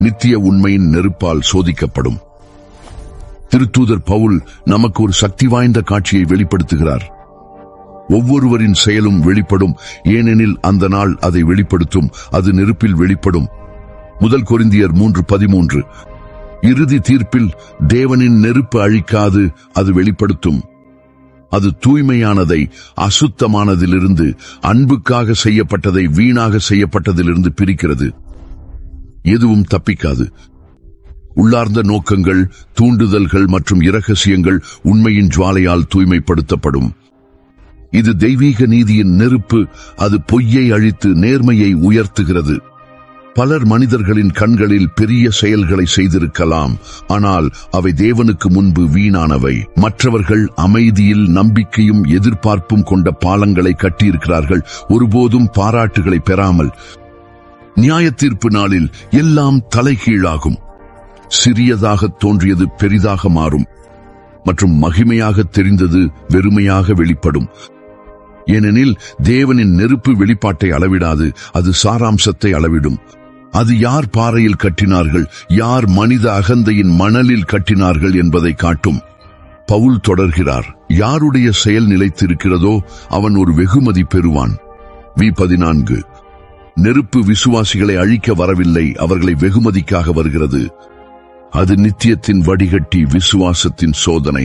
நித்திய உண்மையின் நெருப்பால் சோதிக்கப்படும் திருத்தூதர் பவுல் நமக்கு ஒரு சக்தி வாய்ந்த காட்சியை வெளிப்படுத்துகிறார் ஒவ்வொருவரின் செயலும் வெளிப்படும் ஏனெனில் அந்த நாள் அதை வெளிப்படுத்தும் அது நெருப்பில் வெளிப்படும் முதல் கொரிந்தியர் மூன்று பதிமூன்று இறுதி தீர்ப்பில் தேவனின் நெருப்பு அழிக்காது அது வெளிப்படுத்தும் அது தூய்மையானதை அசுத்தமானதிலிருந்து அன்புக்காக செய்யப்பட்டதை வீணாக செய்யப்பட்டதிலிருந்து பிரிக்கிறது எதுவும் தப்பிக்காது உள்ளார்ந்த நோக்கங்கள் தூண்டுதல்கள் மற்றும் இரகசியங்கள் உண்மையின் ஜுவாலையால் தூய்மைப்படுத்தப்படும் இது தெய்வீக நீதியின் நெருப்பு அது பொய்யை அழித்து நேர்மையை உயர்த்துகிறது பலர் மனிதர்களின் கண்களில் பெரிய செயல்களை செய்திருக்கலாம் ஆனால் அவை தேவனுக்கு முன்பு வீணானவை மற்றவர்கள் அமைதியில் நம்பிக்கையும் எதிர்பார்ப்பும் கொண்ட பாலங்களை கட்டியிருக்கிறார்கள் ஒருபோதும் பாராட்டுகளை பெறாமல் நியாய தீர்ப்பு நாளில் எல்லாம் தலைகீழாகும் சிறியதாக தோன்றியது பெரிதாக மாறும் மற்றும் மகிமையாக தெரிந்தது வெறுமையாக வெளிப்படும் ஏனெனில் தேவனின் நெருப்பு வெளிப்பாட்டை அளவிடாது அது சாராம்சத்தை அளவிடும் அது யார் பாறையில் கட்டினார்கள் யார் மனித அகந்தையின் மணலில் கட்டினார்கள் என்பதை காட்டும் பவுல் தொடர்கிறார் யாருடைய செயல் நிலைத்திருக்கிறதோ அவன் ஒரு வெகுமதி பெறுவான் வி பதினான்கு நெருப்பு விசுவாசிகளை அழிக்க வரவில்லை அவர்களை வெகுமதிக்காக வருகிறது அது நித்தியத்தின் வடிகட்டி விசுவாசத்தின் சோதனை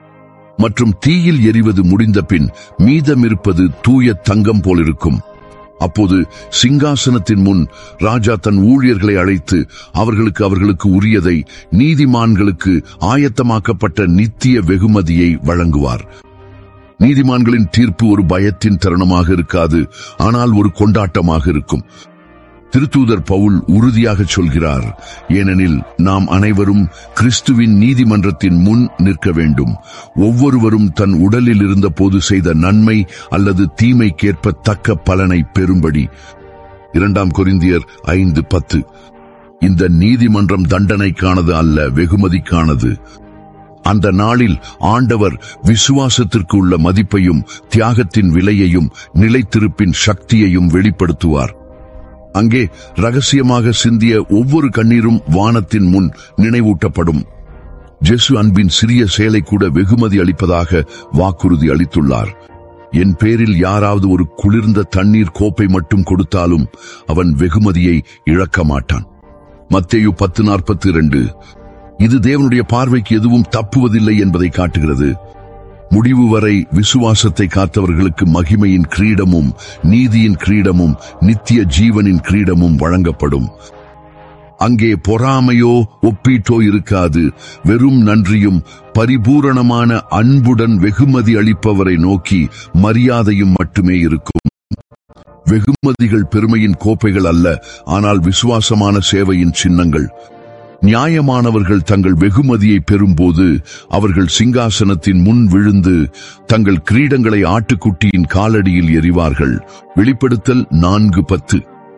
மற்றும் தீயில் எரிவது முடிந்த பின் மீதமிருப்பது தூய தங்கம் போலிருக்கும் அப்போது சிங்காசனத்தின் முன் ராஜா தன் ஊழியர்களை அழைத்து அவர்களுக்கு அவர்களுக்கு உரியதை நீதிமான்களுக்கு ஆயத்தமாக்கப்பட்ட நித்திய வெகுமதியை வழங்குவார் நீதிமான்களின் தீர்ப்பு ஒரு பயத்தின் தருணமாக இருக்காது ஆனால் ஒரு கொண்டாட்டமாக இருக்கும் திருத்தூதர் பவுல் உறுதியாக சொல்கிறார் ஏனெனில் நாம் அனைவரும் கிறிஸ்துவின் நீதிமன்றத்தின் முன் நிற்க வேண்டும் ஒவ்வொருவரும் தன் உடலில் இருந்த போது செய்த நன்மை அல்லது தீமைக்கேற்ப தக்க பலனை பெறும்படி இரண்டாம் கொரிந்தியர் ஐந்து பத்து இந்த நீதிமன்றம் தண்டனைக்கானது அல்ல வெகுமதிக்கானது அந்த நாளில் ஆண்டவர் விசுவாசத்திற்கு உள்ள மதிப்பையும் தியாகத்தின் விலையையும் நிலைத்திருப்பின் சக்தியையும் வெளிப்படுத்துவார் அங்கே ரகசியமாக சிந்திய ஒவ்வொரு கண்ணீரும் வானத்தின் முன் நினைவூட்டப்படும் ஜெசு அன்பின் சிறிய செயலை கூட வெகுமதி அளிப்பதாக வாக்குறுதி அளித்துள்ளார் என் பேரில் யாராவது ஒரு குளிர்ந்த தண்ணீர் கோப்பை மட்டும் கொடுத்தாலும் அவன் வெகுமதியை இழக்க மாட்டான் மத்தேயு பத்து நாற்பத்தி இரண்டு இது தேவனுடைய பார்வைக்கு எதுவும் தப்புவதில்லை என்பதை காட்டுகிறது முடிவு வரை விசுவாசத்தை காத்தவர்களுக்கு மகிமையின் கிரீடமும் நீதியின் கிரீடமும் நித்திய ஜீவனின் கிரீடமும் வழங்கப்படும் அங்கே பொறாமையோ ஒப்பீட்டோ இருக்காது வெறும் நன்றியும் பரிபூரணமான அன்புடன் வெகுமதி அளிப்பவரை நோக்கி மரியாதையும் மட்டுமே இருக்கும் வெகுமதிகள் பெருமையின் கோப்பைகள் அல்ல ஆனால் விசுவாசமான சேவையின் சின்னங்கள் நியாயமானவர்கள் தங்கள் வெகுமதியை பெறும்போது அவர்கள் சிங்காசனத்தின் முன் விழுந்து தங்கள் கிரீடங்களை ஆட்டுக்குட்டியின் காலடியில் எறிவார்கள் வெளிப்படுத்தல் நான்கு பத்து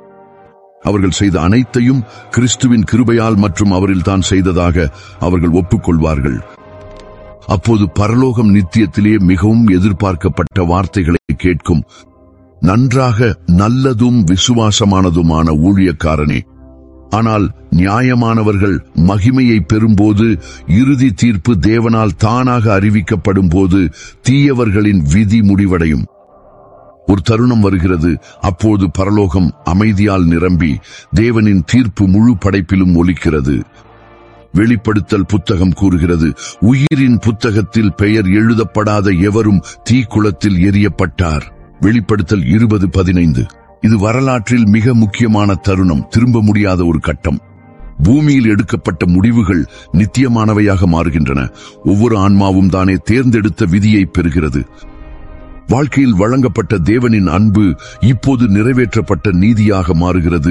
அவர்கள் செய்த அனைத்தையும் கிறிஸ்துவின் கிருபையால் மற்றும் அவரில் தான் செய்ததாக அவர்கள் ஒப்புக்கொள்வார்கள் அப்போது பரலோகம் நித்தியத்திலே மிகவும் எதிர்பார்க்கப்பட்ட வார்த்தைகளை கேட்கும் நன்றாக நல்லதும் விசுவாசமானதுமான ஊழியக்காரனே ஆனால் நியாயமானவர்கள் மகிமையை பெறும்போது இறுதி தீர்ப்பு தேவனால் தானாக அறிவிக்கப்படும் போது தீயவர்களின் விதி முடிவடையும் ஒரு தருணம் வருகிறது அப்போது பரலோகம் அமைதியால் நிரம்பி தேவனின் தீர்ப்பு முழு படைப்பிலும் ஒலிக்கிறது வெளிப்படுத்தல் புத்தகம் கூறுகிறது உயிரின் புத்தகத்தில் பெயர் எழுதப்படாத எவரும் தீக்குளத்தில் எரியப்பட்டார் வெளிப்படுத்தல் இருபது பதினைந்து இது வரலாற்றில் மிக முக்கியமான தருணம் திரும்ப முடியாத ஒரு கட்டம் பூமியில் எடுக்கப்பட்ட முடிவுகள் நித்தியமானவையாக மாறுகின்றன ஒவ்வொரு ஆன்மாவும் தானே தேர்ந்தெடுத்த விதியை பெறுகிறது வாழ்க்கையில் வழங்கப்பட்ட தேவனின் அன்பு இப்போது நிறைவேற்றப்பட்ட நீதியாக மாறுகிறது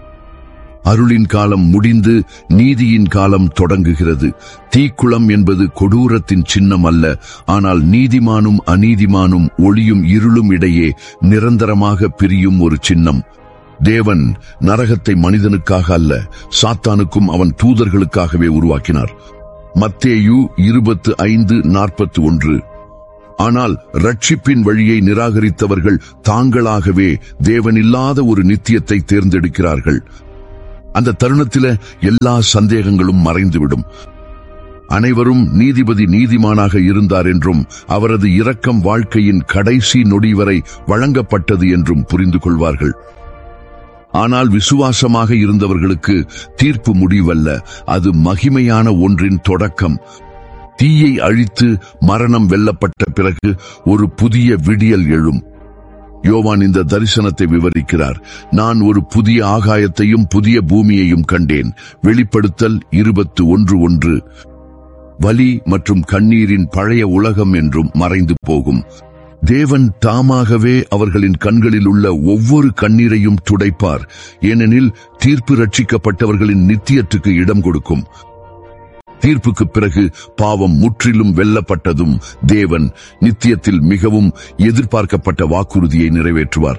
அருளின் காலம் முடிந்து நீதியின் காலம் தொடங்குகிறது தீக்குளம் என்பது கொடூரத்தின் சின்னம் அல்ல ஆனால் நீதிமானும் அநீதிமானும் ஒளியும் இருளும் இடையே நிரந்தரமாக பிரியும் ஒரு சின்னம் தேவன் நரகத்தை மனிதனுக்காக அல்ல சாத்தானுக்கும் அவன் தூதர்களுக்காகவே உருவாக்கினார் மத்தேயு இருபத்து ஐந்து நாற்பத்தி ஒன்று ஆனால் ரட்சிப்பின் வழியை நிராகரித்தவர்கள் தாங்களாகவே தேவனில்லாத ஒரு நித்தியத்தை தேர்ந்தெடுக்கிறார்கள் அந்த தருணத்தில எல்லா சந்தேகங்களும் மறைந்துவிடும் அனைவரும் நீதிபதி நீதிமானாக இருந்தார் என்றும் அவரது இரக்கம் வாழ்க்கையின் கடைசி நொடி வரை வழங்கப்பட்டது என்றும் புரிந்து கொள்வார்கள் ஆனால் விசுவாசமாக இருந்தவர்களுக்கு தீர்ப்பு முடிவல்ல அது மகிமையான ஒன்றின் தொடக்கம் தீயை அழித்து மரணம் வெல்லப்பட்ட பிறகு ஒரு புதிய விடியல் எழும் யோவான் இந்த தரிசனத்தை விவரிக்கிறார் நான் ஒரு புதிய ஆகாயத்தையும் புதிய பூமியையும் கண்டேன் வெளிப்படுத்தல் இருபத்து ஒன்று ஒன்று வலி மற்றும் கண்ணீரின் பழைய உலகம் என்றும் மறைந்து போகும் தேவன் தாமாகவே அவர்களின் கண்களில் உள்ள ஒவ்வொரு கண்ணீரையும் துடைப்பார் ஏனெனில் தீர்ப்பு ரட்சிக்கப்பட்டவர்களின் நித்தியத்துக்கு இடம் கொடுக்கும் தீர்ப்புக்கு பிறகு பாவம் முற்றிலும் வெல்லப்பட்டதும் தேவன் நித்தியத்தில் மிகவும் எதிர்பார்க்கப்பட்ட வாக்குறுதியை நிறைவேற்றுவார்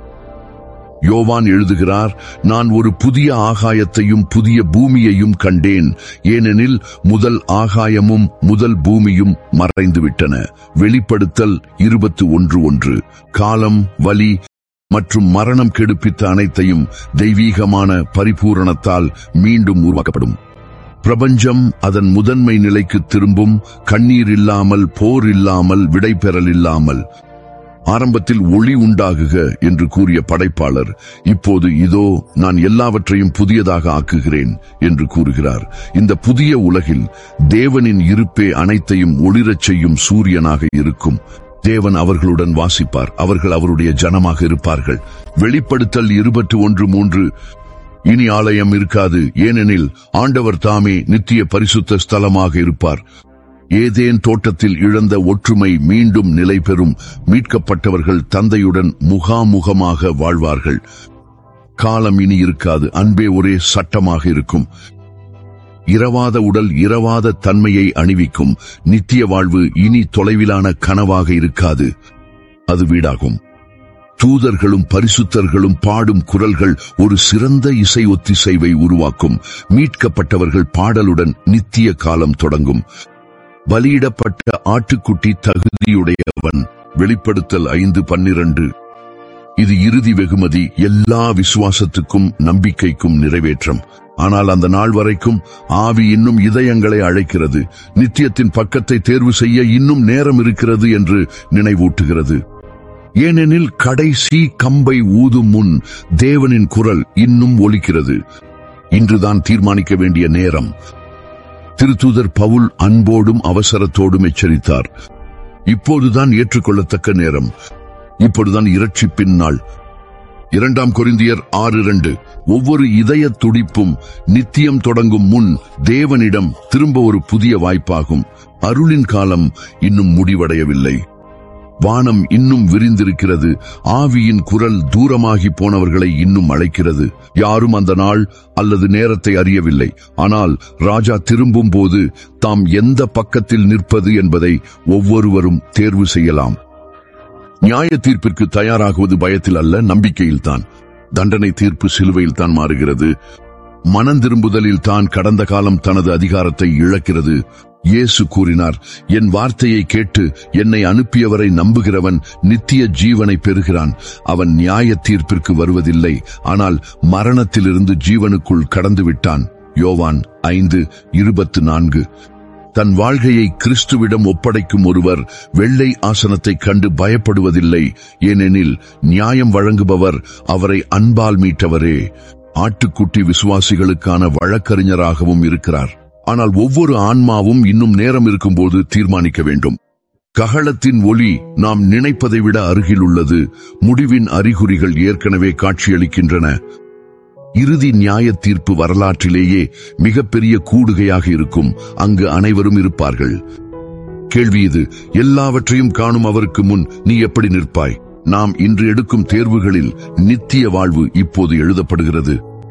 யோவான் எழுதுகிறார் நான் ஒரு புதிய ஆகாயத்தையும் புதிய பூமியையும் கண்டேன் ஏனெனில் முதல் ஆகாயமும் முதல் பூமியும் மறைந்துவிட்டன வெளிப்படுத்தல் இருபத்து ஒன்று ஒன்று காலம் வலி மற்றும் மரணம் கெடுப்பித்த அனைத்தையும் தெய்வீகமான பரிபூரணத்தால் மீண்டும் உருவாக்கப்படும் பிரபஞ்சம் அதன் முதன்மை நிலைக்கு திரும்பும் கண்ணீர் இல்லாமல் போர் இல்லாமல் விடைபெறல் இல்லாமல் ஆரம்பத்தில் ஒளி உண்டாகுக என்று கூறிய படைப்பாளர் இப்போது இதோ நான் எல்லாவற்றையும் புதியதாக ஆக்குகிறேன் என்று கூறுகிறார் இந்த புதிய உலகில் தேவனின் இருப்பே அனைத்தையும் ஒளிரச் செய்யும் சூரியனாக இருக்கும் தேவன் அவர்களுடன் வாசிப்பார் அவர்கள் அவருடைய ஜனமாக இருப்பார்கள் வெளிப்படுத்தல் இருபத்தி ஒன்று மூன்று இனி ஆலயம் இருக்காது ஏனெனில் ஆண்டவர் தாமே நித்திய பரிசுத்த ஸ்தலமாக இருப்பார் ஏதேன் தோட்டத்தில் இழந்த ஒற்றுமை மீண்டும் நிலை பெறும் மீட்கப்பட்டவர்கள் தந்தையுடன் முகாமுகமாக வாழ்வார்கள் காலம் இனி இருக்காது அன்பே ஒரே சட்டமாக இருக்கும் இரவாத உடல் இரவாத தன்மையை அணிவிக்கும் நித்திய வாழ்வு இனி தொலைவிலான கனவாக இருக்காது அது வீடாகும் தூதர்களும் பரிசுத்தர்களும் பாடும் குரல்கள் ஒரு சிறந்த இசை ஒத்திசைவை உருவாக்கும் மீட்கப்பட்டவர்கள் பாடலுடன் நித்திய காலம் தொடங்கும் பலியிடப்பட்ட ஆட்டுக்குட்டி தகுதியுடையவன் வெளிப்படுத்தல் ஐந்து பன்னிரண்டு இது இறுதி வெகுமதி எல்லா விசுவாசத்துக்கும் நம்பிக்கைக்கும் நிறைவேற்றம் ஆனால் அந்த நாள் வரைக்கும் ஆவி இன்னும் இதயங்களை அழைக்கிறது நித்தியத்தின் பக்கத்தை தேர்வு செய்ய இன்னும் நேரம் இருக்கிறது என்று நினைவூட்டுகிறது ஏனெனில் கடைசி கம்பை ஊதும் முன் தேவனின் குரல் இன்னும் ஒலிக்கிறது இன்றுதான் தீர்மானிக்க வேண்டிய நேரம் திருத்தூதர் பவுல் அன்போடும் அவசரத்தோடும் எச்சரித்தார் இப்போதுதான் ஏற்றுக்கொள்ளத்தக்க நேரம் இப்பொழுதுதான் இரட்சிப்பின் நாள் இரண்டாம் கொரிந்தியர் ஆறு இரண்டு ஒவ்வொரு இதய துடிப்பும் நித்தியம் தொடங்கும் முன் தேவனிடம் திரும்ப ஒரு புதிய வாய்ப்பாகும் அருளின் காலம் இன்னும் முடிவடையவில்லை வானம் இன்னும் விரிந்திருக்கிறது ஆவியின் குரல் தூரமாகி போனவர்களை இன்னும் அழைக்கிறது யாரும் அந்த நாள் அல்லது நேரத்தை அறியவில்லை ஆனால் ராஜா திரும்பும் போது தாம் எந்த பக்கத்தில் நிற்பது என்பதை ஒவ்வொருவரும் தேர்வு செய்யலாம் நியாய தீர்ப்பிற்கு தயாராகுவது பயத்தில் அல்ல நம்பிக்கையில்தான் தண்டனை தீர்ப்பு சிலுவையில் தான் மாறுகிறது மனம் திரும்புதலில் தான் கடந்த காலம் தனது அதிகாரத்தை இழக்கிறது இயேசு கூறினார் என் வார்த்தையை கேட்டு என்னை அனுப்பியவரை நம்புகிறவன் நித்திய ஜீவனை பெறுகிறான் அவன் நியாய தீர்ப்பிற்கு வருவதில்லை ஆனால் மரணத்திலிருந்து ஜீவனுக்குள் கடந்து விட்டான் யோவான் ஐந்து இருபத்து நான்கு தன் வாழ்கையை கிறிஸ்துவிடம் ஒப்படைக்கும் ஒருவர் வெள்ளை ஆசனத்தை கண்டு பயப்படுவதில்லை ஏனெனில் நியாயம் வழங்குபவர் அவரை அன்பால் மீட்டவரே ஆட்டுக்குட்டி விசுவாசிகளுக்கான வழக்கறிஞராகவும் இருக்கிறார் ஆனால் ஒவ்வொரு ஆன்மாவும் இன்னும் நேரம் இருக்கும்போது தீர்மானிக்க வேண்டும் ககளத்தின் ஒலி நாம் நினைப்பதை விட அருகில் உள்ளது முடிவின் அறிகுறிகள் ஏற்கனவே காட்சியளிக்கின்றன இறுதி நியாய தீர்ப்பு வரலாற்றிலேயே மிகப்பெரிய கூடுகையாக இருக்கும் அங்கு அனைவரும் இருப்பார்கள் கேள்வி இது எல்லாவற்றையும் காணும் அவருக்கு முன் நீ எப்படி நிற்பாய் நாம் இன்று எடுக்கும் தேர்வுகளில் நித்திய வாழ்வு இப்போது எழுதப்படுகிறது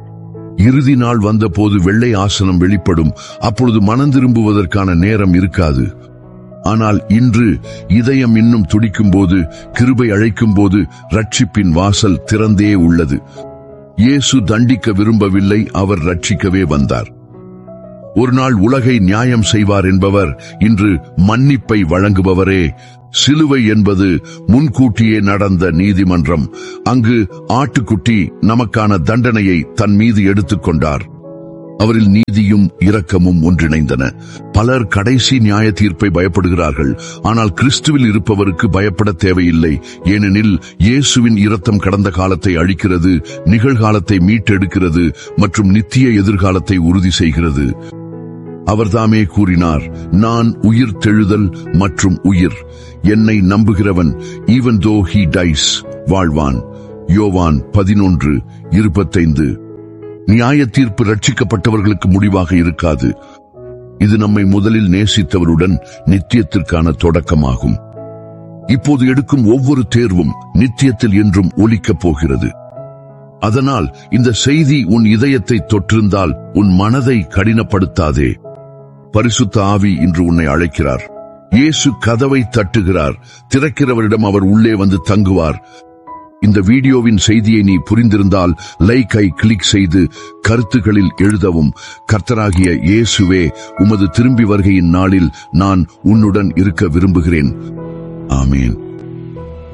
இறுதி நாள் வந்தபோது வெள்ளை ஆசனம் வெளிப்படும் அப்பொழுது மனம் திரும்புவதற்கான நேரம் இருக்காது ஆனால் இன்று இதயம் இன்னும் துடிக்கும் போது கிருபை அழைக்கும் போது ரட்சிப்பின் வாசல் திறந்தே உள்ளது இயேசு தண்டிக்க விரும்பவில்லை அவர் ரட்சிக்கவே வந்தார் ஒரு நாள் உலகை நியாயம் செய்வார் என்பவர் இன்று மன்னிப்பை வழங்குபவரே சிலுவை என்பது முன்கூட்டியே நடந்த நீதிமன்றம் அங்கு ஆட்டுக்குட்டி நமக்கான தண்டனையை தன் மீது எடுத்துக்கொண்டார் அவரில் நீதியும் இரக்கமும் ஒன்றிணைந்தன பலர் கடைசி நியாய தீர்ப்பை பயப்படுகிறார்கள் ஆனால் கிறிஸ்துவில் இருப்பவருக்கு பயப்பட தேவையில்லை ஏனெனில் இயேசுவின் இரத்தம் கடந்த காலத்தை அழிக்கிறது நிகழ்காலத்தை மீட்டெடுக்கிறது மற்றும் நித்திய எதிர்காலத்தை உறுதி செய்கிறது அவர்தாமே கூறினார் நான் உயிர் தெழுதல் மற்றும் உயிர் என்னை நம்புகிறவன் ஈவன் தோ ஹி டைஸ் வாழ்வான் யோவான் பதினொன்று இருபத்தைந்து நியாய தீர்ப்பு ரட்சிக்கப்பட்டவர்களுக்கு முடிவாக இருக்காது இது நம்மை முதலில் நேசித்தவருடன் நித்தியத்திற்கான தொடக்கமாகும் இப்போது எடுக்கும் ஒவ்வொரு தேர்வும் நித்தியத்தில் என்றும் ஒலிக்கப் போகிறது அதனால் இந்த செய்தி உன் இதயத்தை தொற்றிருந்தால் உன் மனதை கடினப்படுத்தாதே பரிசுத்த ஆவி இன்று உன்னை அழைக்கிறார் இயேசு கதவை தட்டுகிறார் திறக்கிறவரிடம் அவர் உள்ளே வந்து தங்குவார் இந்த வீடியோவின் செய்தியை நீ புரிந்திருந்தால் லைக்கை கிளிக் செய்து கருத்துகளில் எழுதவும் கர்த்தராகிய இயேசுவே உமது திரும்பி வருகையின் நாளில் நான் உன்னுடன் இருக்க விரும்புகிறேன் ஆமேன்